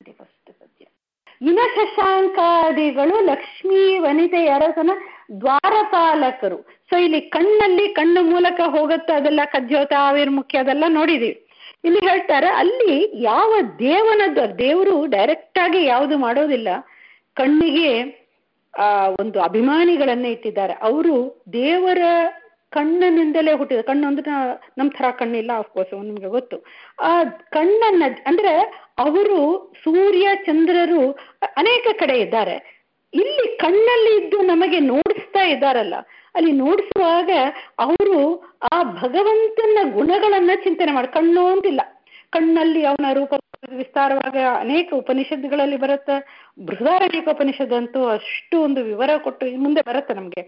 twenty first ಪದ್ಯ ಇನ ಶಶಾಂಕಾದಿಗಳು ಲಕ್ಷ್ಮೀ ವನಿತೆ ಅರಸನ ದ್ವಾರಪಾಲಕರು ಸೊ ಇಲ್ಲಿ ಕಣ್ಣಲ್ಲಿ ಕಣ್ಣು ಮೂಲಕ ಹೋಗುತ್ತೆ ಅದೆಲ್ಲ ಕಜ್ಜೋತ ಆವಿರ್ಮುಖ್ಯ ಅದೆಲ್ಲ ನೋಡಿದೀವಿ ಇಲ್ಲಿ ಹೇಳ್ತಾರೆ ಅಲ್ಲಿ ಯಾವ ದೇವನದ್ದು ದೇವರು ಡೈರೆಕ್ಟ್ ಆಗಿ ಯಾವುದು ಮಾಡೋದಿಲ್ಲ ಕಣ್ಣಿಗೆ ಆ ಒಂದು ಅಭಿಮಾನಿಗಳನ್ನ ಇಟ್ಟಿದ್ದಾರೆ ಅವರು ದೇವರ ಕಣ್ಣಿನಿಂದಲೇ ಹುಟ್ಟಿದ ಕಣ್ಣು ಅಂದ್ರೆ ನಮ್ಮ ಥರ ಕಣ್ಣಿಲ್ಲ ಅಫ್ಕೋರ್ಸ್ ನಿಮ್ಗೆ ಗೊತ್ತು ಆ ಕಣ್ಣನ್ನ ಅಂದ್ರೆ ಅವರು ಸೂರ್ಯ ಚಂದ್ರರು ಅನೇಕ ಕಡೆ ಇದ್ದಾರೆ ಇಲ್ಲಿ ಕಣ್ಣಲ್ಲಿ ಇದ್ದು ನಮಗೆ ನೋಡಿಸ್ತಾ ಇದ್ದಾರಲ್ಲ ಅಲ್ಲಿ ನೋಡಿಸುವಾಗ ಅವರು ಆ ಭಗವಂತನ ಗುಣಗಳನ್ನ ಚಿಂತನೆ ಮಾಡಿ ಕಣ್ಣು ಅಂತಿಲ್ಲ ಕಣ್ಣಲ್ಲಿ ಅವನ ರೂಪ ವಿಸ್ತಾರವಾಗಿ ಅನೇಕ ಉಪನಿಷತ್ತುಗಳಲ್ಲಿ ಬರುತ್ತೆ ಬೃಹದಾರಣ್ಯಕ ಉಪನಿಷತ್ ಅಂತೂ ಅಷ್ಟು ಒಂದು ವಿವರ ಕೊಟ್ಟು ಮುಂದೆ ಬರುತ್ತೆ ನಮ್ಗೆ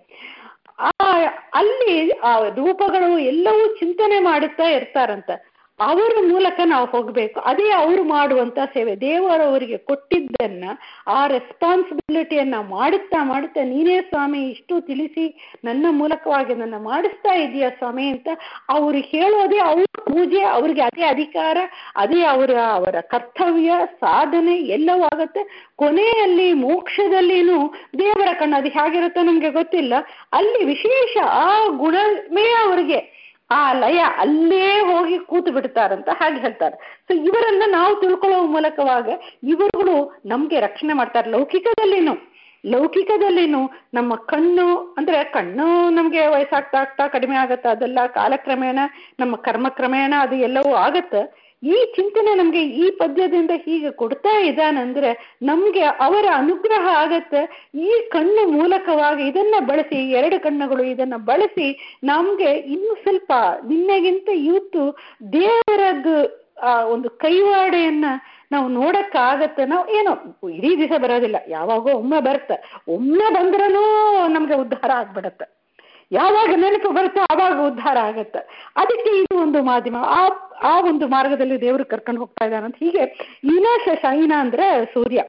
ಆ ಅಲ್ಲಿ ಆ ರೂಪಗಳು ಎಲ್ಲವೂ ಚಿಂತನೆ ಮಾಡುತ್ತಾ ಇರ್ತಾರಂತ ಅವರ ಮೂಲಕ ನಾವು ಹೋಗ್ಬೇಕು ಅದೇ ಅವರು ಮಾಡುವಂತ ಸೇವೆ ದೇವರು ಅವರಿಗೆ ಕೊಟ್ಟಿದ್ದನ್ನ ಆ ರೆಸ್ಪಾನ್ಸಿಬಿಲಿಟಿಯನ್ನ ಮಾಡುತ್ತಾ ಮಾಡುತ್ತಾ ನೀನೇ ಸ್ವಾಮಿ ಇಷ್ಟು ತಿಳಿಸಿ ನನ್ನ ಮೂಲಕವಾಗಿ ನನ್ನ ಮಾಡಿಸ್ತಾ ಇದೀಯ ಸ್ವಾಮಿ ಅಂತ ಅವ್ರು ಹೇಳೋದೇ ಅವ್ರ ಪೂಜೆ ಅವ್ರಿಗೆ ಅದೇ ಅಧಿಕಾರ ಅದೇ ಅವರ ಅವರ ಕರ್ತವ್ಯ ಸಾಧನೆ ಎಲ್ಲವೂ ಆಗುತ್ತೆ ಕೊನೆಯಲ್ಲಿ ಮೋಕ್ಷದಲ್ಲಿನೂ ದೇವರ ಕಣ್ಣು ಅದು ಹೇಗಿರುತ್ತೋ ನಮ್ಗೆ ಗೊತ್ತಿಲ್ಲ ಅಲ್ಲಿ ವಿಶೇಷ ಆ ಗುಣಮೇ ಅವರಿಗೆ ಆ ಲಯ ಅಲ್ಲೇ ಹೋಗಿ ಕೂತು ಬಿಡ್ತಾರಂತ ಹಾಗೆ ಹೇಳ್ತಾರೆ ಸೊ ಇವರನ್ನ ನಾವು ತಿಳ್ಕೊಳ್ಳೋ ಮೂಲಕವಾಗ ಇವರುಗಳು ನಮ್ಗೆ ರಕ್ಷಣೆ ಮಾಡ್ತಾರೆ ಲೌಕಿಕದಲ್ಲಿನೂ ಲೌಕಿಕದಲ್ಲಿನೂ ನಮ್ಮ ಕಣ್ಣು ಅಂದ್ರೆ ಕಣ್ಣು ನಮ್ಗೆ ವಯಸ್ಸಾಗ್ತಾ ಆಗ್ತಾ ಕಡಿಮೆ ಆಗತ್ತೆ ಅದೆಲ್ಲ ಕಾಲಕ್ರಮೇಣ ನಮ್ಮ ಕರ್ಮಕ್ರಮೇಣ ಅದು ಎಲ್ಲವೂ ಆಗತ್ತೆ ಈ ಚಿಂತನೆ ನಮ್ಗೆ ಈ ಪದ್ಯದಿಂದ ಹೀಗೆ ಕೊಡ್ತಾ ಇದ್ದಾನಂದ್ರೆ ನಮ್ಗೆ ಅವರ ಅನುಗ್ರಹ ಆಗತ್ತೆ ಈ ಕಣ್ಣು ಮೂಲಕವಾಗಿ ಇದನ್ನ ಬಳಸಿ ಎರಡು ಕಣ್ಣುಗಳು ಇದನ್ನ ಬಳಸಿ ನಮ್ಗೆ ಇನ್ನು ಸ್ವಲ್ಪ ನಿನ್ನೆಗಿಂತ ಇವತ್ತು ದೇವರದ್ದು ಆ ಒಂದು ಕೈವಾಡೆಯನ್ನ ನಾವು ನೋಡಕ್ಕಾಗತ್ತೆ ನಾವು ಏನೋ ಇಡೀ ದಿವಸ ಬರೋದಿಲ್ಲ ಯಾವಾಗೋ ಒಮ್ಮೆ ಬರುತ್ತೆ ಒಮ್ಮೆ ಬಂದ್ರೂ ನಮ್ಗೆ ಉದ್ಧಾರ ಆಗ್ಬಿಡತ್ತೆ ಯಾವಾಗ ನೆನಪು ಬರುತ್ತೋ ಆವಾಗ ಉದ್ಧಾರ ಆಗತ್ತೆ ಅದಕ್ಕೆ ಇದು ಒಂದು ಮಾಧ್ಯಮ ಆ ಆ ಒಂದು ಮಾರ್ಗದಲ್ಲಿ ದೇವರು ಕರ್ಕೊಂಡು ಹೋಗ್ತಾ ಇದ್ದಾನಂತ ಹೀಗೆ ಇನ ಶಶ ಇನ ಅಂದ್ರೆ ಸೂರ್ಯ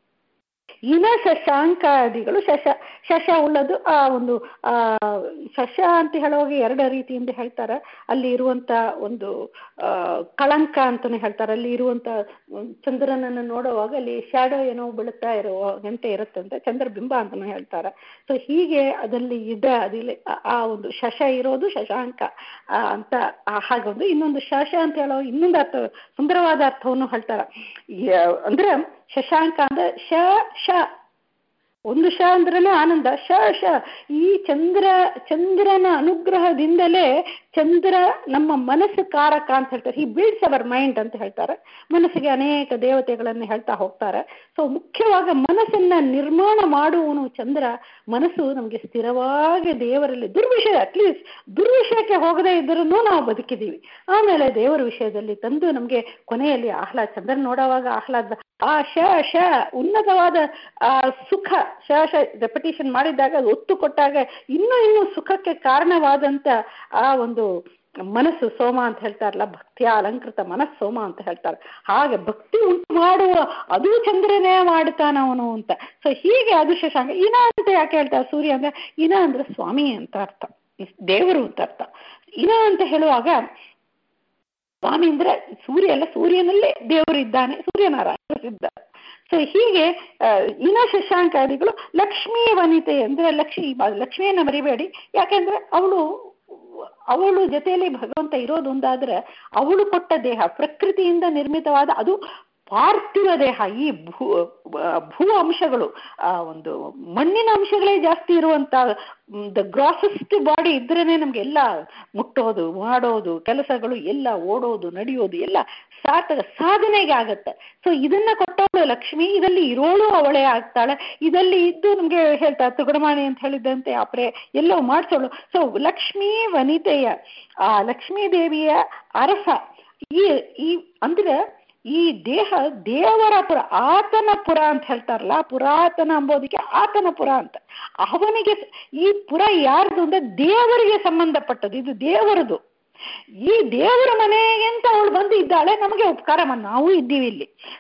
ಇನ ಶಶಾಂಕಾದಿಗಳು ಶಶ ಶಶ ಉಳ್ಳದು ಆ ಒಂದು ಆ ಶಶ ಅಂತ ಹೇಳುವಾಗ ಎರಡು ರೀತಿಯಿಂದ ಹೇಳ್ತಾರೆ ಅಲ್ಲಿ ಇರುವಂತ ಒಂದು ಆ ಕಳಂಕ ಅಂತಾನೆ ಹೇಳ್ತಾರೆ ಅಲ್ಲಿ ಇರುವಂತ ಚಂದ್ರನನ್ನು ನೋಡುವಾಗ ಅಲ್ಲಿ ಶ್ಯಾಡೋ ಏನೋ ಬೀಳುತ್ತಾ ಇರೋ ಗಂಟೆ ಇರುತ್ತಂತೆ ಚಂದ್ರಬಿಂಬ ಅಂತಾನು ಹೇಳ್ತಾರೆ ಸೊ ಹೀಗೆ ಅದಲ್ಲಿ ಇದೆ ಅದಿಲ್ಲಿ ಆ ಒಂದು ಶಶ ಇರೋದು ಶಶಾಂಕ ಅಂತ ಹಾಗೊಂದು ಇನ್ನೊಂದು ಶಶ ಅಂತ ಹೇಳೋ ಇನ್ನೊಂದು ಅರ್ಥ ಸುಂದರವಾದ ಅರ್ಥವನ್ನು ಹೇಳ್ತಾರೆ ಅಂದ್ರೆ ಶಶಾಂಕ ಅಂದ್ರೆ ಶ ಶ ಒಂದು ಶ ಅಂದ್ರನೇ ಆನಂದ ಶ ಶ ಈ ಚಂದ್ರ ಚಂದ್ರನ ಅನುಗ್ರಹದಿಂದಲೇ ಚಂದ್ರ ನಮ್ಮ ಮನಸ್ಸು ಕಾರಕ ಅಂತ ಹೇಳ್ತಾರೆ ಈ ಬಿಲ್ಡ್ಸ್ ಅವರ್ ಮೈಂಡ್ ಅಂತ ಹೇಳ್ತಾರೆ ಮನಸ್ಸಿಗೆ ಅನೇಕ ದೇವತೆಗಳನ್ನು ಹೇಳ್ತಾ ಹೋಗ್ತಾರೆ ಸೊ ಮುಖ್ಯವಾಗಿ ಮನಸ್ಸನ್ನ ನಿರ್ಮಾಣ ಮಾಡುವನು ಚಂದ್ರ ಮನಸ್ಸು ನಮಗೆ ಸ್ಥಿರವಾಗಿ ದೇವರಲ್ಲಿ ದುರ್ವಿಷಯ ಅಟ್ಲೀಸ್ಟ್ ದುರ್ವಿಷಯಕ್ಕೆ ಹೋಗದೇ ಇದ್ರೂ ನಾವು ಬದುಕಿದೀವಿ ಆಮೇಲೆ ದೇವರ ವಿಷಯದಲ್ಲಿ ತಂದು ನಮಗೆ ಕೊನೆಯಲ್ಲಿ ಆಹ್ಲಾದ ಚಂದ್ರ ನೋಡುವಾಗ ಆಹ್ಲಾದ ಆ ಶ ಶ ಉನ್ನತವಾದ ಆ ಸುಖ ಶ ಶ ರೆಪಿಟೇಷನ್ ಮಾಡಿದಾಗ ಅದು ಒತ್ತು ಕೊಟ್ಟಾಗ ಇನ್ನೂ ಇನ್ನೂ ಸುಖಕ್ಕೆ ಕಾರಣವಾದಂತ ಆ ಒಂದು ಮನಸ್ಸು ಸೋಮ ಅಂತ ಹೇಳ್ತಾರಲ್ಲ ಭಕ್ತಿಯ ಅಲಂಕೃತ ಮನಸ್ಸು ಸೋಮ ಅಂತ ಹೇಳ್ತಾರೆ ಹಾಗೆ ಭಕ್ತಿ ಉಂಟು ಮಾಡುವ ಅದು ಚಂದ್ರನೇ ಮಾಡ್ತಾನವನು ಅಂತ ಸೊ ಹೀಗೆ ಅದು ಶಶಾಂಕ ಇನ ಅಂತ ಯಾಕೆ ಹೇಳ್ತಾರೆ ಸೂರ್ಯ ಅಂದ್ರೆ ಇನ ಅಂದ್ರೆ ಸ್ವಾಮಿ ಅಂತ ಅರ್ಥ ದೇವರು ಅಂತ ಅರ್ಥ ಇನ ಅಂತ ಹೇಳುವಾಗ ಸ್ವಾಮಿ ಅಂದ್ರೆ ಸೂರ್ಯ ಅಲ್ಲ ಸೂರ್ಯನಲ್ಲೇ ದೇವರು ಇದ್ದಾನೆ ಸೂರ್ಯನಾರಾಯಣ ಇದ್ದಾರೆ ಸೊ ಹೀಗೆ ಇನ ಶಶಾಂಕಾದಿಗಳು ಲಕ್ಷ್ಮೀ ವನಿತೆ ಅಂದ್ರೆ ಲಕ್ಷ್ಮಿ ಲಕ್ಷ್ಮಿಯನ್ನ ಮರಿಬೇಡಿ ಯಾಕೆಂದ್ರೆ ಅವಳು ಅವಳು ಜೊತೆಯಲ್ಲಿ ಭಗವಂತ ಇರೋದು ಒಂದಾದ್ರೆ ಅವಳು ಕೊಟ್ಟ ದೇಹ ಪ್ರಕೃತಿಯಿಂದ ನಿರ್ಮಿತವಾದ ಅದು ಪಾರ್ಥಿವ ದೇಹ ಈ ಭೂ ಭೂ ಅಂಶಗಳು ಆ ಒಂದು ಮಣ್ಣಿನ ಅಂಶಗಳೇ ಜಾಸ್ತಿ ಇರುವಂತ ದ ಗ್ರಾಸೆಸ್ಟ್ ಬಾಡಿ ಇದ್ರೇನೆ ನಮ್ಗೆ ಎಲ್ಲ ಮುಟ್ಟೋದು ಮಾಡೋದು ಕೆಲಸಗಳು ಎಲ್ಲ ಓಡೋದು ನಡೆಯೋದು ಎಲ್ಲ ಸಾರ್ಥಕ ಸಾಧನೆಗೆ ಆಗತ್ತೆ ಸೊ ಇದನ್ನ ಕೊಟ್ಟವಳು ಲಕ್ಷ್ಮಿ ಇದಲ್ಲಿ ಇರೋಳು ಅವಳೇ ಆಗ್ತಾಳೆ ಇದಲ್ಲಿ ಇದ್ದು ನಮ್ಗೆ ಹೇಳ್ತಾ ತುಗಡಮಾಣಿ ಅಂತ ಹೇಳಿದ್ದಂತೆ ಅಪ್ರೆ ಎಲ್ಲವೂ ಮಾಡಿಸೋಳು ಸೊ ಲಕ್ಷ್ಮೀ ವನಿತೆಯ ಆ ಲಕ್ಷ್ಮೀ ದೇವಿಯ ಅರಸ ಈ ಈ ಅಂದ್ರೆ ಈ ದೇಹ ದೇವರ ಪುರ ಆತನ ಪುರ ಅಂತ ಹೇಳ್ತಾರಲ್ಲ ಪುರಾತನ ಅಂಬೋದಕ್ಕೆ ಆತನ ಪುರ ಅಂತ ಅವನಿಗೆ ಈ ಪುರ ಯಾರ್ದು ಅಂದ್ರೆ ದೇವರಿಗೆ ಸಂಬಂಧಪಟ್ಟದ್ದು ಇದು ದೇವರದು ಈ ದೇವರ ಮನೆಗೆ ಅಂತ ಅವಳು ಬಂದು ಇದ್ದಾಳೆ ನಮಗೆ ಉಪಕಾರ ನಾವು ಇದ್ದೀವಿ ಇಲ್ಲಿ ಸೊ ನಮಗೆ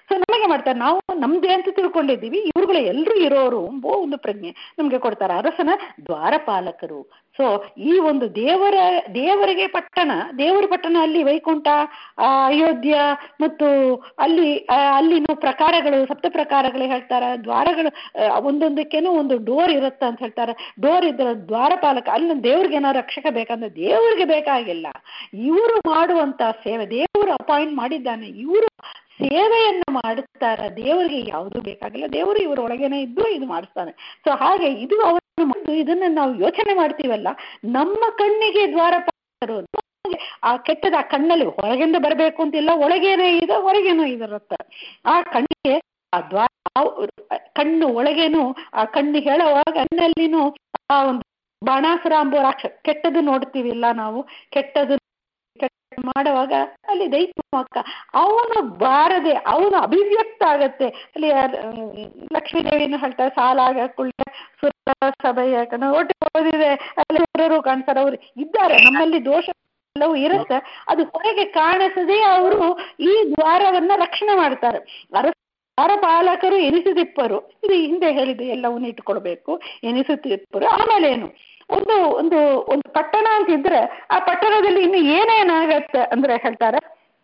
ಹಾಗೆ ಮಾಡ್ತಾರೆ ನಾವು ನಮ್ದೇ ಅಂತ ತಿಳ್ಕೊಂಡಿದ್ದೀವಿ ಇವ್ರುಗಳು ಎಲ್ಲರೂ ಇರೋರು ಎಂಬೋ ಒಂದು ಪ್ರಜ್ಞೆ ನಮ್ಗೆ ಕೊಡ್ತಾರೆ ಅರಸನ ದ್ವಾರಪಾಲಕರು ಸೊ ಈ ಒಂದು ದೇವರ ದೇವರಿಗೆ ಪಟ್ಟಣ ದೇವರ ಪಟ್ಟಣ ಅಲ್ಲಿ ವೈಕುಂಠ ಆ, ಅಯೋಧ್ಯ ಮತ್ತು ಅಲ್ಲಿ ಆ, ಅಲ್ಲಿನ ಪ್ರಕಾರಗಳು ಸಪ್ತ ಪ್ರಕಾರಗಳು ಹೇಳ್ತಾರೆ ದ್ವಾರಗಳು ಆ, ಒಂದೊಂದಕ್ಕೇನೋ ಒಂದು ಡೋರ್ ಇರುತ್ತೆ ಅಂತ ಹೇಳ್ತಾರೆ ಡೋರ್ ಇದ್ರೆ ದ್ವಾರಪಾಲಕ ಅಲ್ಲಿ ದೇವ್ರಿಗೆ ಏನೋ ರಕ್ಷಕ ಬೇಕಂದ್ರೆ ದೇವ್ರಿಗೆ ಬೇಕಾಗಿಲ್ಲ ಇವರು ಮಾಡುವಂತ ಸೇವೆ ದೇವರು ಅಪಾಯಿಂಟ್ ಮಾಡಿದ್ದಾನೆ ಇವರು ಸೇವೆಯನ್ನ ಮಾಡುತ್ತಾರ ದೇವರಿಗೆ ಯಾವುದು ಬೇಕಾಗಿಲ್ಲ ದೇವರು ಇವರ ಒಳಗೇನೆ ಇದ್ದು ಇದು ಮಾಡಿಸ್ತಾನೆ ಸೊ ಹಾಗೆ ಇದು ಅವನು ಮಾಡಿದ್ದು ಇದನ್ನ ನಾವು ಯೋಚನೆ ಮಾಡ್ತೀವಲ್ಲ ನಮ್ಮ ಕಣ್ಣಿಗೆ ದ್ವಾರಪಾಲಕರು ನಮಗೆ ಆ ಕೆಟ್ಟದ ಆ ಕಣ್ಣಲ್ಲಿ ಹೊರಗಿಂದ ಬರಬೇಕು ಅಂತಿಲ್ಲ ಒಳಗೇನೆ ಇದೆ ಹೊರಗೇನೋ ಇದಿರುತ್ತೆ ಆ ಕಣ್ಣಿಗೆ ಆ ದ್ವಾರ ಆ ಕಣ್ಣು ಒಳಗೇನು ಆ ಕಣ್ಣು ಹೇಳುವಾಗ ಕಣ್ಣಲ್ಲಿನೂ ಆ ಒಂದು ಬಾಣಾಸುರ ಎಂಬ ರಾಕ್ಷ ಕೆಟ್ಟದ್ದು ನೋಡ್ತೀವಿಲ್ಲ ನಾವು ಕೆಟ್ಟದ್ದು ಕೆಟ್ಟ ಮಾಡುವಾಗ ಅಲ್ಲಿ ದೈತ್ಯಮಕ್ಕ ಅವನು ಬಾರದೆ ಅವನು ಅಭಿವ್ಯಕ್ತ ಆಗತ್ತೆ ಅಲ್ಲಿ ಯಾರ್- ಲಕ್ಷ್ಮೀದೇವಿಯನ್ನು ಹೇಳ್ತಾರೆ ಸಾಲಾಗ ಕುಳ್ಳ ಸುರ ಸಭೆಯ ಕಣ ಒಟ್ಟು ಓದಿದೆ ಅಲ್ಲಿ ಸುರರು ಕಾಣ್ತಾರೆ ಅವ್ರು ಇದ್ದಾರೆ ನಮ್ಮಲ್ಲಿ ದೋಷ ಎಲ್ಲವೂ ಇರುತ್ತೆ ಅದು ಹೊರಗೆ ಕಾಣಿಸದೆ ಅವರು ಈ ದ್ವಾರವನ್ನ ರಕ್ಷಣೆ ಮಾಡ್ತಾರೆ ಅರಸ ದ್ವಾರಪಾಲಕರು ಎನಿಸಿದಿಪ್ಪರು ಇದು ಹಿಂದೆ ಹೇಳಿದೆ ಎಲ್ಲವನ್ನ ಇಟ್ಕೊಳ್ಬೇಕು ಎನಿಸುತ್ತಿಪ್ಪರು ಆಮೇಲೆ ಏನು ಒಂದು ಒಂದು ಒಂದು ಪಟ್ಟಣ ಅಂತ ಇದ್ರೆ ಆ ಪಟ್ಟಣದಲ್ಲಿ ಇನ್ನು ಏನೇನಾಗತ್ತೆ ಅಂದ್ರೆ ಹೇಳ್ತಾರೆ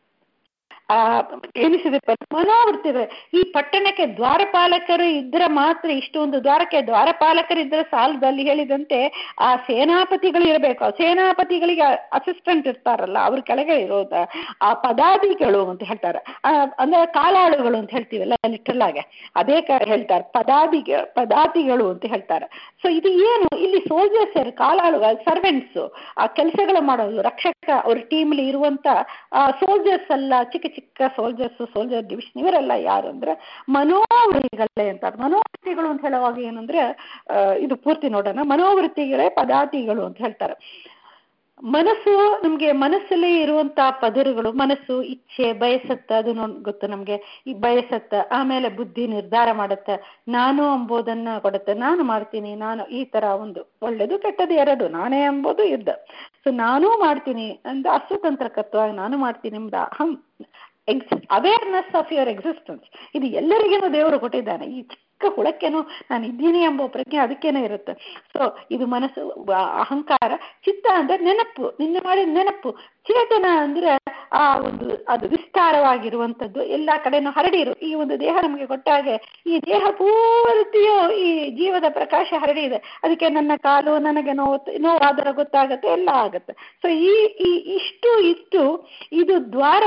ಆ ಎನಿಸಿದೆ ಮನೋವೃತ್ತಿಗಳು ಈ ಪಟ್ಟಣಕ್ಕೆ ದ್ವಾರಪಾಲಕರು ಇದ್ರೆ ಮಾತ್ರ ಇಷ್ಟೊಂದು ದ್ವಾರಕ್ಕೆ ದ್ವಾರಪಾಲಕರು ಇದ್ರೆ ಸಾಲದು ಅಲ್ಲಿ ಹೇಳಿದಂತೆ ಆ ಸೇನಾಪತಿಗಳು ಇರಬೇಕು ಆ ಸೇನಾಪತಿಗಳಿಗೆ ಅಸಿಸ್ಟೆಂಟ್ ಇರ್ತಾರಲ್ಲ ಅವ್ರ ಕೆಳಗೆ ಇರೋದ ಆ ಪದಾಧಿಗಳು ಅಂತ ಹೇಳ್ತಾರೆ ಆ, ಅಂದ್ರೆ ಕಾಲಾಳುಗಳು ಅಂತ ಹೇಳ್ತೀವಲ್ಲ ಲಿಟ್ರಲ್ ಆಗಿ ಅದೇ ಕ ಹೇಳ್ತಾರೆ ಪದಾದಿ ಪದಾತಿಗಳು ಅಂತ ಹೇಳ್ತಾರೆ ಸೊ ಇದು ಏನು ಇಲ್ಲಿ ಸೋಲ್ಜರ್ಸ್ ಕಾಲಾಳುಗಳು ಸರ್ವೆಂಟ್ಸ್ ಆ ಕೆಲಸಗಳು ಮಾಡೋದು ರಕ್ಷಕ ಅವ್ರ ಟೀಮ್ಲಿ ಇರುವಂತ ಸೋಲ್ಜರ್ಸ್ ಅಲ್ಲ ಚಿಕ್ಕ ಚಿಕ್ಕ ಸೋಲ್ಜರ್ಸ್ ಸೋಲ್ಜರ್ ಡಿವಿಷನ್ ಇವರೆಲ್ಲ ಯಾರು ಅಂದ್ರೆ ಮನೋವೃತ್ತಿಗಳೇ ಅಂತಾರೆ ಮನೋವೃತ್ತಿಗಳು ಅಂತ ಹೇಳುವಾಗ ಏನಂದ್ರೆ ಆ, ಇದು ಪೂರ್ತಿ ನೋಡೋಣ ಮನೋವೃತ್ತಿಗಳೇ ಪದಾತಿಗಳು ಅಂತ ಹೇಳ್ತಾರೆ ಮನಸ್ಸು ನಮ್ಗೆ ಮನಸ್ಸಲ್ಲಿ ಇರುವಂತ ಪದರುಗಳು ಮನಸ್ಸು ಇಚ್ಛೆ ಬಯಸತ್ತ ಅದು ನೋಡ್ ಗೊತ್ತು ನಮ್ಗೆ ಈ ಬಯಸತ್ತ ಆಮೇಲೆ ಬುದ್ಧಿ ನಿರ್ಧಾರ ಮಾಡುತ್ತೆ ನಾನು ಎಂಬುದನ್ನ ಕೊಡುತ್ತೆ ನಾನು ಮಾಡ್ತೀನಿ ನಾನು ಈ ತರ ಒಂದು ಒಳ್ಳೇದು ಕೆಟ್ಟದ್ದು ಎರಡು ನಾನೇ ಎಂಬುದು ಯುದ್ಧ ಸೊ ನಾನೂ ಮಾಡ್ತೀನಿ ಅಂತ ಅಸ್ವತಂತ್ರಕತ್ವ ನಾನು ಮಾಡ್ತೀನಿ ಎಂಬ ಅಹಂ ex awareness of your existence ಇದು ಎಲ್ಲರಿಗೇನು ದೇವರು ಕೊಟ್ಟಿದ್ದಾನೆ ಈ ಚಿಕ್ಕ ಹುಳಕ್ಕೇನು ನಾನು ಇದ್ದೀನಿ ಎಂಬ ಪ್ರಜ್ಞೆ ಅದಕ್ಕೇನೆ ಇರುತ್ತೆ ಸೊ ಇದು ಮನಸ್ಸು ಆ, ಅಹಂಕಾರ ಚಿತ್ತ ಅಂದ್ರೆ ನೆನಪು ನಿನ್ನೆ ಮಾಡಿದ ನೆನಪು ಚೇತನ ಅಂದ್ರೆ ಆ ಒಂದು ಅದು ವಿಸ್ತಾರವಾಗಿರುವಂತದ್ದು ಎಲ್ಲಾ ಕಡೆನೂ ಹರಡಿರು ಈ ಒಂದು ದೇಹ ನಮಗೆ ಕೊಟ್ಟಾಗೆ ಈ ದೇಹ ಪೂರ್ತಿಯು ಈ ಜೀವದ ಪ್ರಕಾಶ ಹರಡಿದೆ ಅದಕ್ಕೆ ನನ್ನ ಕಾಲು ನನಗೆ ನೋವು ನೋವಾದರೆ ಗೊತ್ತಾಗತ್ತೆ ಎಲ್ಲ ಆಗತ್ತೆ ಸೊ ಈ ಈ ಇಷ್ಟು ಇಷ್ಟು ಇದು ದ್ವಾರ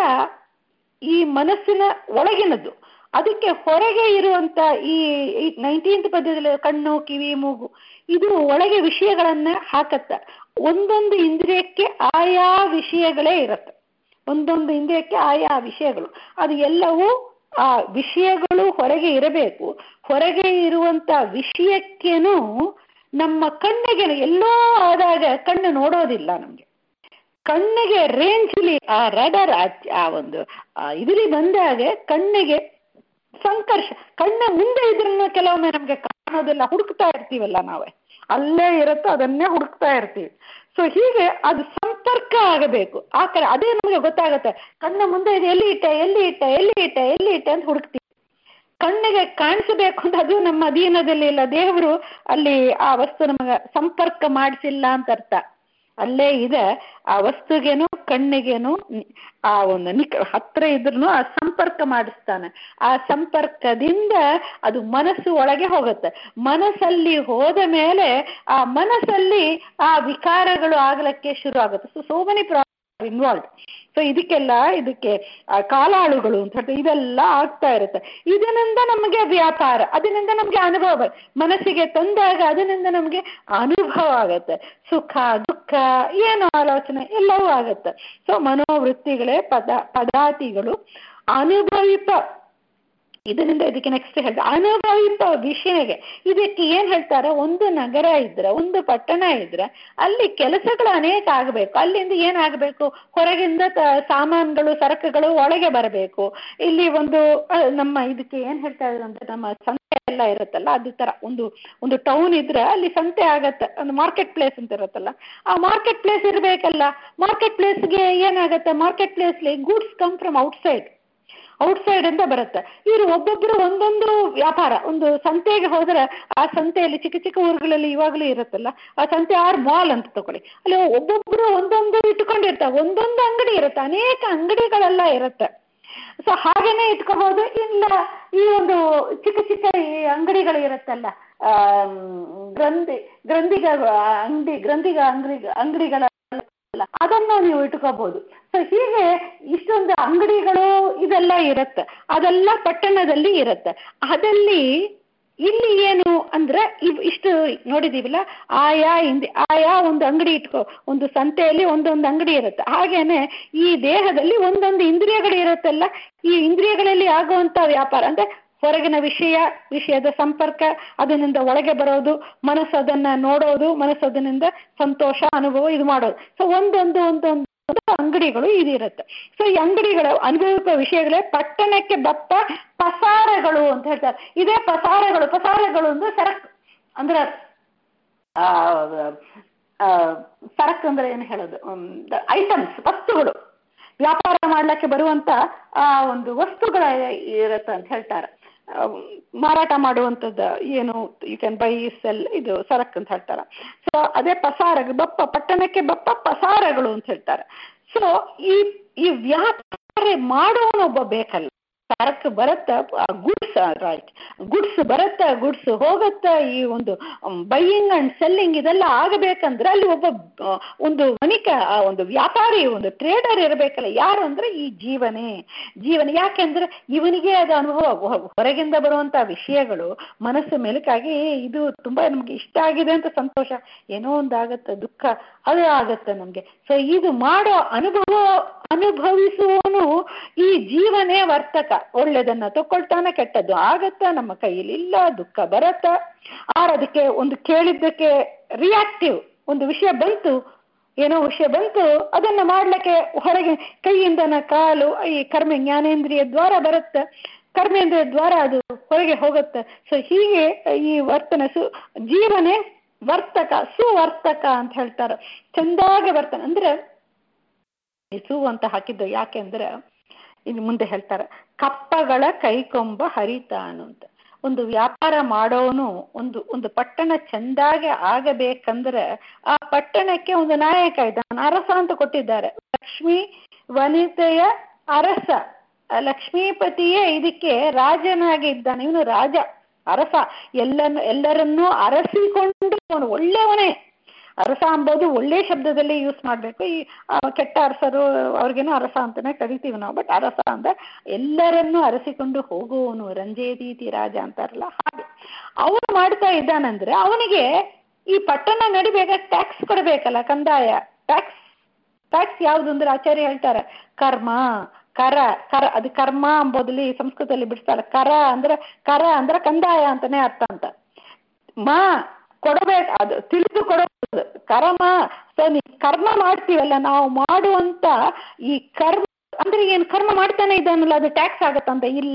ಈ ಮನಸ್ಸಿನ ಒಳಗಿನದ್ದು ಅದಕ್ಕೆ ಹೊರಗೆ ಇರುವಂತ ಈ ನೈನ್ಟೀನ್ತ್ ಪದ್ಯದಲ್ಲಿ ಕಣ್ಣು ಕಿವಿ ಮೂಗು ಇದು ಒಳಗೆ ವಿಷಯಗಳನ್ನ ಹಾಕತ್ತ ಒಂದೊಂದು ಇಂದ್ರಿಯಕ್ಕೆ ಆಯಾ ವಿಷಯಗಳೇ ಇರುತ್ತೆ ಒಂದೊಂದು ಇಂದ್ರಿಯಕ್ಕೆ ಆಯಾ ವಿಷಯಗಳು ಅದು ಎಲ್ಲವೂ ಆ ವಿಷಯಗಳು ಹೊರಗೆ ಇರಬೇಕು ಹೊರಗೆ ಇರುವಂತ ವಿಷಯಕ್ಕೇನು ನಮ್ಮ ಕಣ್ಣಿಗೆ ಎಲ್ಲೋ ಆದಾಗ ಕಣ್ಣು ನೋಡೋದಿಲ್ಲ ನಮ್ಗೆ ಕಣ್ಣಿಗೆ ರೇಂಜ್ಲಿ ಆ ರಡರ್ ಆ ಒಂದು ಆ ಇದರಲ್ಲಿ ಬಂದಾಗ ಕಣ್ಣಿಗೆ ಸಂಕರ್ಷ ಕಣ್ಣ ಮುಂದೆ ಇದ್ರನ್ನ ಕೆಲವೊಮ್ಮೆ ನಮ್ಗೆ ಕಾಣೋದಿಲ್ಲ ಹುಡುಕ್ತಾ ಇರ್ತೀವಲ್ಲ ನಾವೇ ಅಲ್ಲೇ ಇರುತ್ತೋ ಅದನ್ನೇ ಹುಡುಕ್ತಾ ಇರ್ತೀವಿ ಸೊ ಹೀಗೆ ಅದು ಸಂಪರ್ಕ ಆಗಬೇಕು ಆ ಕಡೆ ಅದೇ ನಮಗೆ ಗೊತ್ತಾಗುತ್ತೆ ಕಣ್ಣ ಮುಂದೆ ಇದೆ ಎಲ್ಲಿ ಇಟ್ಟೆ ಎಲ್ಲಿ ಇಟ್ಟೆ ಎಲ್ಲಿ ಇಟ್ಟೆ ಎಲ್ಲಿ ಇಟ್ಟೆ ಅಂತ ಹುಡುಕ್ತೀವಿ ಕಣ್ಣಿಗೆ ಕಾಣಿಸಬೇಕು ಅಂತ ಅದು ನಮ್ಮ ಅಧೀನದಲ್ಲಿ ಇಲ್ಲ ದೇವರು ಅಲ್ಲಿ ಆ ವಸ್ತು ನಮಗೆ ಸಂಪರ್ಕ ಮಾಡಿಸಿಲ್ಲ ಅಂತ ಅರ್ಥ ಅಲ್ಲೇ ಇದೆ ಆ ವಸ್ತುಗೇನು ಕಣ್ಣಿಗೇನು ಆ ಒಂದು ನಿಕ್ ಹತ್ರ ಇದ್ರೂ ಆ ಸಂಪರ್ಕ ಮಾಡಿಸ್ತಾನೆ ಆ ಸಂಪರ್ಕದಿಂದ ಅದು ಮನಸ್ಸು ಒಳಗೆ ಹೋಗುತ್ತೆ ಮನಸ್ಸಲ್ಲಿ ಹೋದ ಮೇಲೆ ಆ ಮನಸ್ಸಲ್ಲಿ ಆ ವಿಕಾರಗಳು ಆಗ್ಲಿಕ್ಕೆ ಶುರು ಆಗುತ್ತೆ so so many involve so ಇದಕ್ಕೆಲ್ಲ ಇದಕ್ಕೆ ಆ ಕಾಲಾಳುಗಳು ಅಂತ ಹೇಳ್ತಾರೆ ಇದೆಲ್ಲ ಆಗ್ತಾ ಇರುತ್ತೆ ಇದರಿಂದ ನಮಗೆ ವ್ಯಾಪಾರ ಅದರಿಂದ ನಮಗೆ ಅನುಭವ ಮನಸ್ಸಿಗೆ ತಂದಾಗ ಅದರಿಂದ ನಮಗೆ ಅನುಭವ ಆಗತ್ತೆ ಸುಖ ದುಃಖ ಏನು ಆಲೋಚನೆ ಎಲ್ಲವೂ ಆಗತ್ತೆ ಸೊ ಮನೋವೃತ್ತಿಗಳೇ ಪದ ಪದಾತಿಗಳು ಅನುಭವಿಪ ಇದರಿಂದ ಇದಕ್ಕೆ ನೆಕ್ಸ್ಟ್ ಹೇಳ್ತಾರೆ ಅನುಭವಿಪ ವಿಷಯಗೆ ಇದಕ್ಕೆ ಏನ್ ಹೇಳ್ತಾರೆ ಒಂದು ನಗರ ಇದ್ರೆ ಒಂದು ಪಟ್ಟಣ ಇದ್ರೆ ಅಲ್ಲಿ ಕೆಲಸಗಳು ಅನೇಕ ಆಗಬೇಕು ಅಲ್ಲಿಂದ ಏನಾಗಬೇಕು ಹೊರಗಿಂದ ತ- ಸಾಮಾನುಗಳು ಸರಕುಗಳು ಒಳಗೆ ಬರಬೇಕು ಇಲ್ಲಿ ಒಂದು ಆ, ನಮ್ಮ ಇದಕ್ಕೆ ಏನ್ ಹೇಳ್ತಾ ಇದ್ರು ಅಂದ್ರೆ ನಮ್ಮ ಸಂತೆ ಎಲ್ಲ ಇರುತ್ತಲ್ಲ ಅದೇ ತರ ಒಂದು ಒಂದು ಟೌನ್ ಇದ್ರೆ ಅಲ್ಲಿ ಸಂತೆ ಆಗತ್ತೆ ಒಂದು ಮಾರ್ಕೆಟ್ ಪ್ಲೇಸ್ ಅಂತ ಇರುತ್ತಲ್ಲ ಆ ಮಾರ್ಕೆಟ್ ಪ್ಲೇಸ್ ಇರಬೇಕಲ್ಲ ಮಾರ್ಕೆಟ್ ಪ್ಲೇಸ್ಗೆ ಏನಾಗತ್ತೆ ಮಾರ್ಕೆಟ್ ಪ್ಲೇಸ್ಲಿ goods come from outside outside ಅಂತ ಬರುತ್ತೆ ಇವರು ಒಬ್ಬೊಬ್ರು ಒಂದೊಂದು ವ್ಯಾಪಾರ ಒಂದು ಸಂತೆಗೆ ಹೋದ್ರೆ ಆ ಸಂತೆಯಲ್ಲಿ ಚಿಕ್ಕ ಚಿಕ್ಕ ಊರುಗಳಲ್ಲಿ ಇವಾಗಲೂ ಇರುತ್ತಲ್ಲ ಆ ಸಂತೆ ಆರ್ ಮಾಲ್ ಅಂತ ತಗೊಳ್ಳಿ ಅಲ್ಲಿ ಒಬ್ಬೊಬ್ರು ಒಂದೊಂದು ಇಟ್ಕೊಂಡಿರ್ತಾರೆ ಒಂದೊಂದು ಅಂಗಡಿ ಇರುತ್ತೆ ಅನೇಕ ಅಂಗಡಿಗಳೆಲ್ಲ ಇರುತ್ತೆ ಸೊ ಹಾಗೇನೆ ಇಟ್ಕೋಬಹುದು ಇಲ್ಲ ಈ ಒಂದು ಚಿಕ್ಕ ಚಿಕ್ಕ ಈ ಅಂಗಡಿಗಳು ಇರುತ್ತಲ್ಲ ಗ್ರಂಥಿ ಗ್ರಂಥಿಗ ಅಂಗಡಿ ಗ್ರಂಥಿಗ ಅಂಗಡಿ ಅಂಗಡಿಗಳ ಅದನ್ನು ನೀವು ಇಟ್ಕೋಬಹುದು ಸೊ ಹೀಗೆ ಇಷ್ಟೊಂದು ಅಂಗಡಿಗಳು ಇದೆಲ್ಲ ಇರುತ್ತೆ ಅದೆಲ್ಲ ಪಟ್ಟಣದಲ್ಲಿ ಇರುತ್ತೆ ಅದಲ್ಲಿ ಇಲ್ಲಿ ಏನು ಅಂದ್ರೆ ಇವ್ ಇಷ್ಟು ನೋಡಿದೀವಲ್ಲ ಆಯಾ ಹಿಂದೆ ಆಯಾ ಒಂದು ಅಂಗಡಿ ಇಟ್ಕೋ ಒಂದು ಸಂತೆಯಲ್ಲಿ ಒಂದೊಂದು ಅಂಗಡಿ ಇರುತ್ತೆ ಹಾಗೇನೆ ಈ ದೇಹದಲ್ಲಿ ಒಂದೊಂದು ಇಂದ್ರಿಯಗಳು ಇರುತ್ತಲ್ಲ ಈ ಇಂದ್ರಿಯಗಳಲ್ಲಿ ಆಗುವಂತ ವ್ಯಾಪಾರ ಅಂದ್ರೆ ಹೊರಗಿನ ವಿಷಯ ವಿಷಯದ ಸಂಪರ್ಕ ಅದರಿಂದ ಒಳಗೆ ಬರೋದು ಮನಸ್ಸು ಅದನ್ನ ನೋಡೋದು ಮನಸ್ಸು ಅದರಿಂದ ಸಂತೋಷ ಅನುಭವ ಇದು ಮಾಡೋದು ಸೊ ಒಂದೊಂದು ಒಂದೊಂದು ಅಂಗಡಿಗಳು ಇದಿರುತ್ತೆ ಸೊ ಈ ಅಂಗಡಿಗಳ ಅನುಭವಿಕ ವಿಷಯಗಳೇ ಪಟ್ಟಣಕ್ಕೆ ಬಪ್ಪ ಪಸಾರಗಳು ಅಂತ ಹೇಳ್ತಾರೆ ಇದೇ ಪಸಾರಗಳು ಪಸಾರಗಳು ಅಂದ್ರೆ ಸರಕು ಅಂದ್ರೆ ಆ ಸರಕು ಅಂದ್ರೆ ಏನು ಹೇಳೋದು ಐಟಮ್ಸ್ ವಸ್ತುಗಳು ವ್ಯಾಪಾರ ಮಾಡ್ಲಿಕ್ಕೆ ಬರುವಂತ ಆ ಒಂದು ವಸ್ತುಗಳ ಇರುತ್ತೆ ಅಂತ ಹೇಳ್ತಾರೆ ಮಾರಾಟ ಮಾಡುವಂಥದ್ದು ಏನು ಯು ಕ್ಯಾನ್ ಬೈ ಸೆಲ್ ಇದು ಸರಕು ಅಂತ ಹೇಳ್ತಾರೆ ಸೊ ಅದೇ ಪಸಾರ ಬಪ್ಪ ಪಟ್ಟಣಕ್ಕೆ ಬಪ್ಪ ಪಸಾರಗಳು ಅಂತ ಹೇಳ್ತಾರೆ ಸೊ ಈ ಈ ವ್ಯಾಪಾರ ಮಾಡೋನೊಬ್ಬ ಬೇಕಲ್ಲ ಸರಕು ಬರುತ್ತ ಗುಡ್ಸ್ ರೈಟ್ ಗುಡ್ಸ್ ಬರುತ್ತ ಗುಡ್ಸ್ ಹೋಗುತ್ತ ಈ ಒಂದು ಬೈಯಿಂಗ್ ಅಂಡ್ ಸೆಲ್ಲಿಂಗ್ ಇದೆಲ್ಲ ಆಗಬೇಕಂದ್ರೆ ಅಲ್ಲಿ ಒಬ್ಬ ಒಂದು ವಣಿಕ ಒಂದು ವ್ಯಾಪಾರಿ ಒಂದು ಟ್ರೇಡರ್ ಇರಬೇಕಲ್ಲ ಯಾರು ಅಂದ್ರೆ ಈ ಜೀವನೇ ಜೀವನ ಯಾಕೆಂದ್ರೆ ಇವನಿಗೆ ಅದು ಅನುಭವ ಹೊರಗಿಂದ ಬರುವಂತ ವಿಷಯಗಳು ಮನಸ್ಸು ಮೆಲುಕಾಗಿ ಇದು ತುಂಬಾ ನಮ್ಗೆ ಇಷ್ಟ ಆಗಿದೆ ಅಂತ ಸಂತೋಷ ಏನೋ ಒಂದಾಗತ್ತೆ ದುಃಖ ಅದು ಆಗತ್ತೆ ನಮ್ಗೆ ಸೊ ಇದು ಮಾಡೋ ಅನುಭವ ಅನುಭವಿಸುವವನು ಈ ಜೀವನೇ ವರ್ತಕ ಒಳ್ಳೆದನ್ನ ತಕೊಳ್ತಾನೆ ಕೆಟ್ಟದ್ದು ಆಗತ್ತ ನಮ್ಮ ಕೈಯಲ್ಲಿ ಇಲ್ಲ ದುಃಖ ಬರತ್ತ ಆರ್ ಅದಕ್ಕೆ ಒಂದು ಕೇಳಿದ್ದಕ್ಕೆ ರಿಯಾಕ್ಟಿವ್ ಒಂದು ವಿಷಯ ಬಂತು ಏನೋ ವಿಷಯ ಬಂತು ಅದನ್ನ ಮಾಡ್ಲಿಕ್ಕೆ ಹೊರಗೆ ಕೈಯಿಂದನ ಕಾಲು ಈ ಕರ್ಮ ಜ್ಞಾನೇಂದ್ರಿಯ ದ್ವಾರ ಬರುತ್ತೆ ಕರ್ಮೇಂದ್ರಿಯ ದ್ವಾರ ಅದು ಹೊರಗೆ ಹೋಗುತ್ತೆ ಸೊ ಹೀಗೆ ಈ ವರ್ತನೆ ಸು ಜೀವನೇ ವರ್ತಕ ಸುವರ್ತಕ ಅಂತ ಹೇಳ್ತಾರೆ ಚಂದಾಗಿ ವರ್ತನೆ ಅಂದ್ರೆ ಸು ಅಂತ ಹಾಕಿದ್ದು ಯಾಕೆ ಅಂದ್ರೆ ಇನ್ನು ಮುಂದೆ ಹೇಳ್ತಾರೆ ಕಪ್ಪಗಳ ಕೈಕೊಂಬ ಹರಿತಾನು ಅಂತ ಒಂದು ವ್ಯಾಪಾರ ಮಾಡೋನು ಒಂದು ಒಂದು ಪಟ್ಟಣ ಚೆಂದಾಗೆ ಆಗಬೇಕಂದ್ರೆ ಆ ಪಟ್ಟಣಕ್ಕೆ ಒಂದು ನಾಯಕ ಇದ್ದಾನೆ ಅರಸ ಅಂತ ಕೊಟ್ಟಿದ್ದಾರೆ ಲಕ್ಷ್ಮಿ ವನಿತೆಯ ಅರಸ ಲಕ್ಷ್ಮೀಪತಿಯೇ ಇದಕ್ಕೆ ರಾಜನಾಗಿ ಇದ್ದಾನೆ ಇವನು ರಾಜ ಅರಸ ಎಲ್ಲನ್ನು ಎಲ್ಲರನ್ನೂ ಅರಸಿಕೊಂಡು ಅವನು ಒಳ್ಳೆಯವನೇ ಅರಸ ಅಂಬೋದು ಒಳ್ಳೆ ಶಬ್ದದಲ್ಲಿ ಯೂಸ್ ಮಾಡಬೇಕು ಈ ಕೆಟ್ಟ ಅರಸರು ಅವ್ರಿಗೇನೋ ಅರಸ ಅಂತಾನೆ ಕರಿತೀವಿ ನಾವು ಬಟ್ ಅರಸ ಅಂದ್ರೆ ಎಲ್ಲರನ್ನೂ ಅರಸಿಕೊಂಡು ಹೋಗುವವನು ರಂಜೇದೀತಿ ರಾಜ ಅಂತಾರಲ್ಲ ಹಾಗೆ ಅವನು ಮಾಡ್ತಾ ಇದ್ದಾನಂದ್ರೆ ಅವನಿಗೆ ಈ ಪಟ್ಟಣ ನಡಿಬೇಕ ಟ್ಯಾಕ್ಸ್ ಕೊಡಬೇಕಲ್ಲ ಕಂದಾಯ ಟ್ಯಾಕ್ಸ್ ಟ್ಯಾಕ್ಸ್ ಯಾವ್ದು ಅಂದ್ರೆ ಆಚಾರ್ಯ ಹೇಳ್ತಾರೆ ಕರ್ಮ ಕರ ಕರ ಅದು ಕರ್ಮ ಅಂಬೋದಲ್ಲಿ ಸಂಸ್ಕೃತದಲ್ಲಿ ಬಿಡ್ತಾರೆ ಕರ ಅಂದ್ರೆ ಕರ ಅಂದ್ರೆ ಕಂದಾಯ ಅಂತಾನೆ ಅರ್ಥ ಅಂತ ಮಾ ಕೊಡಬೇಕು ಅದು ತಿಳಿದು ಕೊಡೋದು ಕರ್ಮ ಸೊ ನೀ ಕರ್ಮ ಮಾಡ್ತೀವಲ್ಲ ನಾವು ಮಾಡುವಂತ ಈ ಕರ್ಮ ಅಂದ್ರೆ ಏನ್ ಕರ್ಮ ಮಾಡ್ತಾನೆ ಇದ್ದಾನಲ್ಲ ಅದು ಟ್ಯಾಕ್ಸ್ ಆಗತ್ತಂತ ಇಲ್ಲ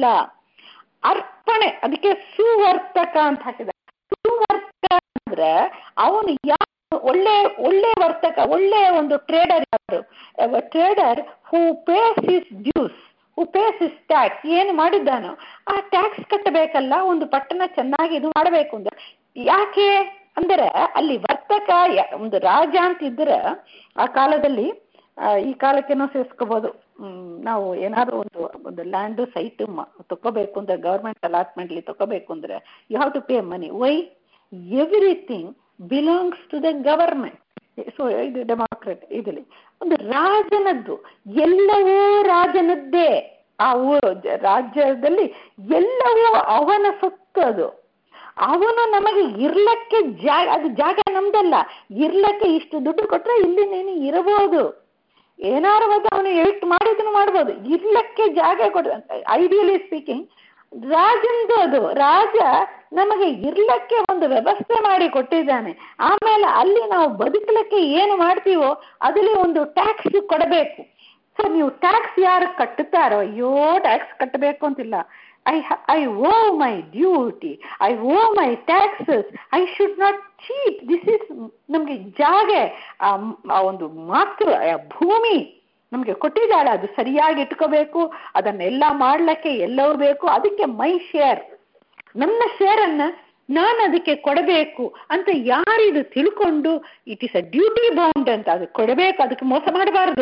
ಅರ್ಪಣೆ ಅದಕ್ಕೆ ಸುವರ್ತಕ ಅಂತ ಹಾಕಿದ ಸುವರ್ತಕ ಅಂದ್ರೆ ಅವನು ಯಾವ ಒಳ್ಳೆ ಒಳ್ಳೆ ವರ್ತಕ ಒಳ್ಳೆ ಒಂದು ಟ್ರೇಡರ್ ಯಾರು trader who pays is dues who pays is tax ಏನು ಮಾಡಿದ್ದಾನೋ ಆ ಟ್ಯಾಕ್ಸ್ ಕಟ್ಟಬೇಕಲ್ಲ ಒಂದು ಪಟ್ಟಣ ಚೆನ್ನಾಗಿ ಇದು ಮಾಡಬೇಕು ಅಂದ್ರೆ ಯಾಕೆ ಅಂದರೆ ಅಲ್ಲಿ ವರ್ತಕ ಒಂದು ರಾಜ ಅಂತ ಇದ್ರೆ ಆ ಕಾಲದಲ್ಲಿ ಈ ಕಾಲಕ್ಕೇನೋ ಸೇರಿಸ್ಕೋಬಹುದು ನಾವು ಏನಾದ್ರು ಒಂದು ಒಂದು ಲ್ಯಾಂಡ್ ಸೈಟ್ ತಗೋಬೇಕು ಅಂದ್ರೆ ಗವರ್ಮೆಂಟ್ ಅಲಾಟ್ಮೆಂಟ್ಲಿ ತಗೋಬೇಕು ಅಂದ್ರೆ you have to pay money why everything belongs to the government so ಇದು ಡೆಮಾಕ್ರೆಟ್ ಇದರಲ್ಲಿ ಒಂದು ರಾಜನದ್ದು ಎಲ್ಲವೂ ರಾಜನದ್ದೇ ಆ ಊರು ರಾಜ್ಯದಲ್ಲಿ ಎಲ್ಲವೂ ಅವನ ಸೊತ್ತು ಅದು ಅವನು ನಮಗೆ ಇರ್ಲಕ್ಕೆ ಜಾಗ ಅದು ಜಾಗ ನಮ್ದಲ್ಲ ಇರ್ಲಕ್ಕೆ ಇಷ್ಟು ದುಡ್ಡು ಕೊಟ್ರೆ ಇಲ್ಲಿ ನೀನು ಇರಬಹುದು ಏನಾರು ಒಂದು ಅವನು ಎಷ್ಟು ಮಾಡಿದ್ರು ಮಾಡ್ಬೋದು ಇರ್ಲಕ್ಕೆ ಜಾಗ ಕೊಡ ಐಡಿಯಲಿ ಸ್ಪೀಕಿಂಗ್ ರಾಜಂದು ಅದು ರಾಜ ನಮಗೆ ಇರ್ಲಕ್ಕೆ ಒಂದು ವ್ಯವಸ್ಥೆ ಮಾಡಿ ಕೊಟ್ಟಿದ್ದಾನೆ ಆಮೇಲೆ ಅಲ್ಲಿ ನಾವು ಬದುಕಲಿಕ್ಕೆ ಏನು ಮಾಡ್ತೀವೋ ಅದಲ್ಲಿ ಒಂದು ಟ್ಯಾಕ್ಸ್ ಕೊಡಬೇಕು ಸೊ ನೀವು ಟ್ಯಾಕ್ಸ್ ಯಾರು ಕಟ್ಟುತ್ತಾರೋ ಅಯ್ಯೋ ಟ್ಯಾಕ್ಸ್ ಕಟ್ಟಬೇಕು ಅಂತಿಲ್ಲ I I owe my duty I owe my taxes I should not cheat this is ನಮಗೆ ಜಾಗ ಆ ಒಂದು ಮಾತೃ ಭೂಮಿ ನಮ್ಗೆ ಕೊಟ್ಟಿದ್ದಾಳೆ ಅದು ಸರಿಯಾಗಿ ಇಟ್ಕೋಬೇಕು ಅದನ್ನೆಲ್ಲ ಮಾಡ್ಲಿಕ್ಕೆ ಎಲ್ಲವೂ ಬೇಕು ಅದಕ್ಕೆ ಮೈ ಶೇರ್ ನನ್ನ ಶೇರನ್ನ ನಾನು ಅದಕ್ಕೆ ಕೊಡಬೇಕು ಅಂತ ಯಾರಿದು ತಿಳ್ಕೊಂಡು it is a duty bound ಅಂತ ಅದು ಕೊಡಬೇಕು ಅದಕ್ಕೆ ಮೋಸ ಮಾಡಬಾರದು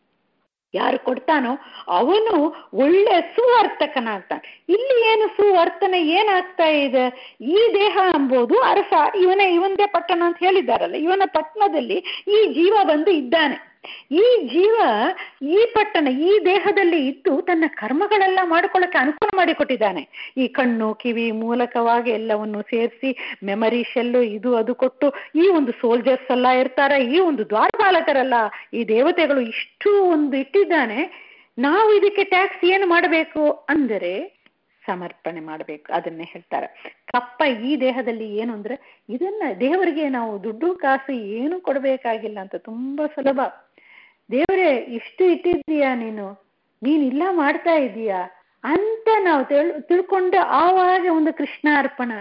ಯಾರು ಕೊಡ್ತಾನೋ ಅವನು ಒಳ್ಳೆ ಸುವರ್ತಕನಾಗ್ತಾನೆ ಇಲ್ಲಿ ಏನು ಸುವರ್ತನೆ ಏನಾಗ್ತಾ ಇದೆ ಈ ದೇಹ ಎಂಬುದು ಅರಸ ಇವನೇ ಇವಂದೇ ಪಟ್ಟಣ ಅಂತ ಹೇಳಿದ್ದಾರಲ್ಲ ಇವನ ಪಟ್ಟಣದಲ್ಲಿ ಈ ಜೀವ ಬಂದು ಇದ್ದಾನೆ ಈ ಜೀವ ಈ ಪಟ್ಟಣ ಈ ದೇಹದಲ್ಲಿ ಇದ್ದು ತನ್ನ ಕರ್ಮಗಳೆಲ್ಲ ಮಾಡ್ಕೊಳ್ಳಕ್ಕೆ ಅನುಕೂಲ ಮಾಡಿಕೊಟ್ಟಿದ್ದಾನೆ ಈ ಕಣ್ಣು ಕಿವಿ ಮೂಲಕವಾಗಿ ಎಲ್ಲವನ್ನು ಸೇರಿಸಿ ಮೆಮರಿ ಶೆಲ್ಲು ಇದು ಅದು ಕೊಟ್ಟು ಈ ಒಂದು ಸೋಲ್ಜರ್ಸ್ ಎಲ್ಲ ಇರ್ತಾರೆ ಈ ಒಂದು ದ್ವಾರಪಾಲಕರೆಲ್ಲ ಈ ದೇವತೆಗಳು ಇಷ್ಟು ಒಂದು ಇಟ್ಟಿದ್ದಾನೆ ನಾವು ಇದಕ್ಕೆ ಟ್ಯಾಕ್ಸ್ ಏನು ಮಾಡಬೇಕು ಅಂದರೆ ಸಮರ್ಪಣೆ ಮಾಡಬೇಕು ಅದನ್ನೇ ಹೇಳ್ತಾರೆ ಕಪ್ಪ ಈ ದೇಹದಲ್ಲಿ ಏನು ಅಂದ್ರೆ ಇದನ್ನ ದೇವರಿಗೆ ನಾವು ದುಡ್ಡು ಕಾಸು ಏನು ಕೊಡಬೇಕಾಗಿಲ್ಲ ಅಂತ ತುಂಬಾ ಸುಲಭ ದೇವರೇ ಇಷ್ಟು ಇಟ್ಟಿದ್ದೀಯಾ ನೀನು ನೀನಿಲ್ಲ ಮಾಡ್ತಾ ಇದೀಯಾ ಅಂತ ನಾವು ತಿಳ್ ತಿಳ್ಕೊಂಡು ಆವಾಗ ಒಂದು ಕೃಷ್ಣಾರ್ಪಣ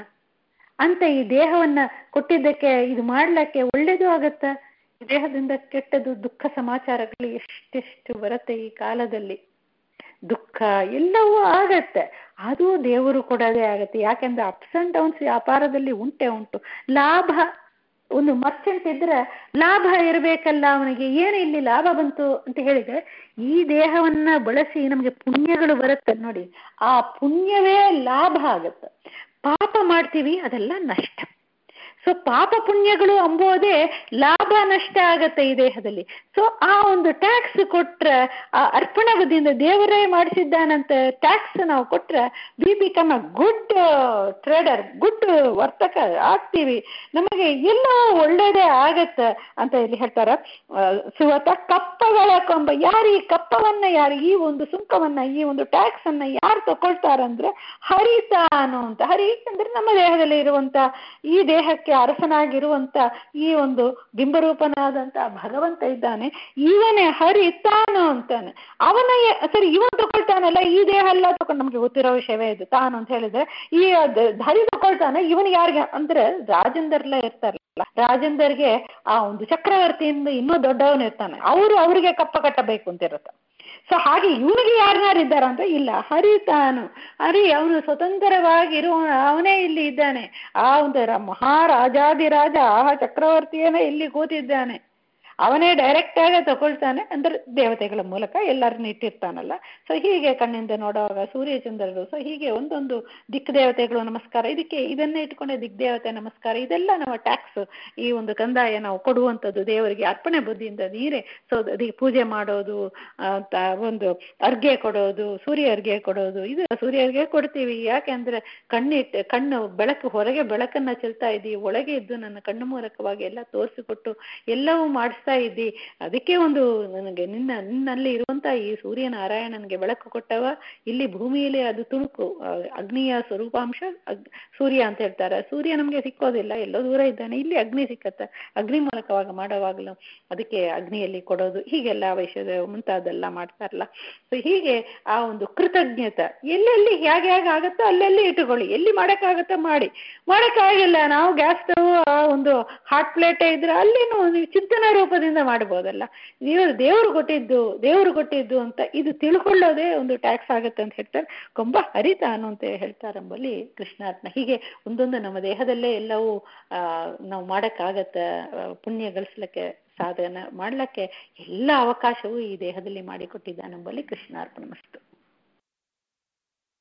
ಅಂತ ಈ ದೇಹವನ್ನ ಕೊಟ್ಟಿದ್ದಕ್ಕೆ ಇದು ಮಾಡ್ಲಿಕ್ಕೆ ಒಳ್ಳೇದು ಆಗತ್ತ ಈ ದೇಹದಿಂದ ಕೆಟ್ಟದು ದುಃಖ ಸಮಾಚಾರಗಳು ಎಷ್ಟೆಷ್ಟು ಬರುತ್ತೆ ಈ ಕಾಲದಲ್ಲಿ ದುಃಖ ಎಲ್ಲವೂ ಆಗತ್ತೆ ಅದು ದೇವರು ಕೊಡೋದೇ ಆಗತ್ತೆ ಯಾಕೆಂದ್ರೆ ಅಪ್ಸ್ ಅಂಡ್ ಡೌನ್ಸ್ ವ್ಯಾಪಾರದಲ್ಲಿ ಉಂಟೆ ಉಂಟು ಲಾಭ ಒಂದು ಮರ್ಚೆಂಟ್ ಇದ್ರೆ ಲಾಭ ಇರಬೇಕಲ್ಲ ಅವನಿಗೆ ಏನು ಇಲ್ಲಿ ಲಾಭ ಬಂತು ಅಂತ ಹೇಳಿದ್ರೆ ಈ ದೇಹವನ್ನ ಬಳಸಿ ನಮಗೆ ಪುಣ್ಯಗಳು ಬರುತ್ತೆ ನೋಡಿ ಆ ಪುಣ್ಯವೇ ಲಾಭ ಆಗತ್ತೆ ಪಾಪ ಮಾಡ್ತೀವಿ ಅದೆಲ್ಲ ನಷ್ಟ ಸೊ ಪಾಪ ಪುಣ್ಯಗಳು ಅಂಬೋದೇ ಲಾಭ ನಷ್ಟ ಆಗತ್ತೆ ಈ ದೇಹದಲ್ಲಿ ಸೊ ಆ ಒಂದು ಟ್ಯಾಕ್ಸ್ ಕೊಟ್ರೆ ಆ ಅರ್ಪಣಾ ಬುದ್ಧಿಯಿಂದ ದೇವರೇ ಮಾಡಿಸಿದ್ದಾನಂತ ಟ್ಯಾಕ್ಸ್ ನಾವು ಕೊಟ್ರೆ we become a good trader good ವರ್ತಕ ಆಗ್ತೀವಿ ನಮಗೆ ಎಲ್ಲೋ ಒಳ್ಳೇದೇ ಆಗತ್ತೆ ಅಂತ ಇಲ್ಲಿ ಹೇಳ್ತಾರ ಸುವತ ಕಪ್ಪಗಳ ಕೊಂಬ ಯಾರು ಈ ಕಪ್ಪವನ್ನ ಯಾರು ಈ ಒಂದು ಸುಂಕವನ್ನ ಈ ಒಂದು ಟ್ಯಾಕ್ಸ್ ಅನ್ನ ಯಾರು ತಗೊಳ್ತಾರಂದ್ರೆ ಹರಿತಾನು ಅಂತ ಹರಿ ಅಂದ್ರೆ ನಮ್ಮ ದೇಹದಲ್ಲಿ ಇರುವಂತ ಈ ದೇಹಕ್ಕೆ ಅರಸನಾಗಿರುವಂತ ಈ ಒಂದು ಬಿಂಬರೂಪನಾದಂತ ಭಗವಂತ ಇದ್ದಾನೆ ಇವನೇ ಹರಿ ತಾನು ಅಂತಾನೆ ಅವನ ಸರಿ ಇವನ್ ತಗೊಳ್ತಾನಲ್ಲ ಈ ದೇಹ ಎಲ್ಲ ತಗೊಂಡು ನಮ್ಗೆ ಗೊತ್ತಿರೋ ವಿಷಯವೇ ಇದು ತಾನು ಅಂತ ಹೇಳಿದ್ರೆ ಈ ಹರಿ ತಗೊಳ್ತಾನೆ ಇವನ್ ಯಾರಿಗೆ ಅಂದ್ರೆ ರಾಜೇಂದರ್ಲ ಇರ್ತಾರಲ್ಲ ರಾಜೇಂದರ್ಗೆ ಆ ಒಂದು ಚಕ್ರವರ್ತಿಯಿಂದ ಇನ್ನೂ ದೊಡ್ಡವನು ಇರ್ತಾನೆ ಅವರು ಅವರಿಗೆ ಕಪ್ಪ ಕಟ್ಟಬೇಕು ಅಂತ ಇರುತ್ತೆ ಸೊ ಹಾಗೆ ಇವನಿಗೆ ಯಾರ್ಯಾರು ಇದ್ದಾರ ಅಂತ ಇಲ್ಲ ಹರಿ ತಾನು ಹರಿ ಅವನು ಸ್ವತಂತ್ರವಾಗಿರುವ ಅವನೇ ಇಲ್ಲಿ ಇದ್ದಾನೆ ಆ ಒಂದು ಮಹಾರಾಜಾದಿರಾಜ ಆ ಚಕ್ರವರ್ತಿಯೇ ಇಲ್ಲಿ ಕೂತಿದ್ದಾನೆ ಅವನೇ ಡೈರೆಕ್ಟ್ ಆಗಿ ತಗೊಳ್ತಾನೆ ಅಂದ್ರೆ ದೇವತೆಗಳ ಮೂಲಕ ಎಲ್ಲರನ್ನ ಇಟ್ಟಿರ್ತಾನಲ್ಲ ಸೊ ಹೀಗೆ ಕಣ್ಣಿಂದ ನೋಡುವಾಗ ಸೂರ್ಯಚಂದ್ರರು ಸೊ ಹೀಗೆ ಒಂದೊಂದು ದಿಕ್ ದೇವತೆಗಳು ನಮಸ್ಕಾರ ಇದಕ್ಕೆ ಇದನ್ನೇ ಇಟ್ಕೊಂಡೆ ದಿಕ್ ದೇವತೆ ನಮಸ್ಕಾರ ಇದೆಲ್ಲ ನಮ್ಮ ಟ್ಯಾಕ್ಸ್ ಈ ಒಂದು ಕಂದಾಯ ನಾವು ಕೊಡುವಂಥದ್ದು ದೇವರಿಗೆ ಅರ್ಪಣೆ ಬುದ್ಧಿಯಿಂದ ನೀರೇ ಸೊ ಅದಕ್ಕೆ ಪೂಜೆ ಮಾಡೋದು ಅಂತ ಒಂದು ಅರ್ಘ್ಯ ಕೊಡೋದು ಸೂರ್ಯ ಅರ್ಘ್ಯ ಕೊಡೋದು ಇದು ಸೂರ್ಯ ಅರ್ಘ್ಯ ಕೊಡ್ತೀವಿ ಯಾಕೆಂದ್ರೆ ಕಣ್ಣಿಟ್ಟು ಕಣ್ಣು ಬೆಳಕು ಹೊರಗೆ ಬೆಳಕನ್ನ ಚೆಲ್ತಾ ಇದ್ದೀವಿ ಒಳಗೆ ಇದ್ದು ನನ್ನ ಕಣ್ಣು ಮೂಲಕವಾಗಿ ಎಲ್ಲ ತೋರಿಸಿಕೊಟ್ಟು ಎಲ್ಲವೂ ಮಾಡಿಸ್ತಾ ಇದ್ದಿ ಅದಕ್ಕೆ ಒಂದು ನನಗೆ ನಿನ್ನ ನಿನ್ನಲ್ಲಿ ಇರುವಂತ ಈ ಸೂರ್ಯನಾರಾಯಣನಿಗೆ ಬೆಳಕು ಕೊಟ್ಟವ ಇಲ್ಲಿ ಭೂಮಿಯಲ್ಲಿ ಅದು ತುಣುಕು ಅಗ್ನಿಯ ಸ್ವರೂಪಾಂಶ ಸೂರ್ಯ ಅಂತ ಹೇಳ್ತಾರೆ ಸೂರ್ಯ ನಮ್ಗೆ ಸಿಕ್ಕೋದಿಲ್ಲ ಎಲ್ಲೋ ದೂರ ಇದ್ದಾನೆ ಇಲ್ಲಿ ಅಗ್ನಿ ಸಿಕ್ಕತ್ತೆ ಅಗ್ನಿ ಮೂಲಕವಾಗ ಮಾಡೋವಾಗಲೂ ಅದಕ್ಕೆ ಅಗ್ನಿಯಲ್ಲಿ ಕೊಡೋದು ಹೀಗೆಲ್ಲ ವೈಶ್ಯ ಮುಂತಾದೆಲ್ಲ ಮಾಡ್ತಾರಲ್ಲ ಸೊ ಹೀಗೆ ಆ ಒಂದು ಕೃತಜ್ಞತೆ ಎಲ್ಲೆಲ್ಲಿ ಹೇಗೆ ಹೇಗೆ ಆಗುತ್ತೋ ಅಲ್ಲೆಲ್ಲಿ ಇಟ್ಟುಕೊಳ್ಳಿ ಎಲ್ಲಿ ಮಾಡಕ್ಕಾಗತ್ತೋ ಮಾಡಿ ಮಾಡಕ್ಕಾಗಿಲ್ಲ ನಾವು ಗ್ಯಾಸ್ ಸ್ಟವ್ ಒಂದು ಹಾಟ್ ಪ್ಲೇಟೇ ಇದ್ರೆ ಅಲ್ಲಿನೂ ಚಿಂತನ ರೂಪದಿಂದ ಮಾಡ್ಬೋದಲ್ಲ ನೀವು ದೇವರು ಕೊಟ್ಟಿದ್ದು ದೇವರು ಕೊಟ್ಟಿದ್ದು ಅಂತ ಇದು ತಿಳ್ಕೊಳ್ಳೋದೇ ಒಂದು ಟ್ಯಾಕ್ಸ್ ಆಗುತ್ತೆ ಅಂತ ಹೇಳ್ತಾರೆ ಕೊಂಬ ಹರಿತಾನು ಅಂತ ಹೇಳ್ತಾರಂಬಲ್ಲಿ ಕೃಷ್ಣಾರ್ಪಣ ಹೀಗೆ ಒಂದೊಂದು ನಮ್ಮ ದೇಹದಲ್ಲೇ ಎಲ್ಲವೂ ಆ ನಾವು ಮಾಡಕ್ಕಾಗತ್ತ ಪುಣ್ಯ ಗಳಿಸ್ಲಿಕ್ಕೆ ಸಾಧನ ಮಾಡ್ಲಿಕ್ಕೆ ಎಲ್ಲ ಅವಕಾಶವೂ ಈ ದೇಹದಲ್ಲಿ ಮಾಡಿಕೊಟ್ಟಿದ್ದಾನೆಂಬಲ್ಲಿ ಕೃಷ್ಣಾರ್ಪಣ ಮಸ್ತು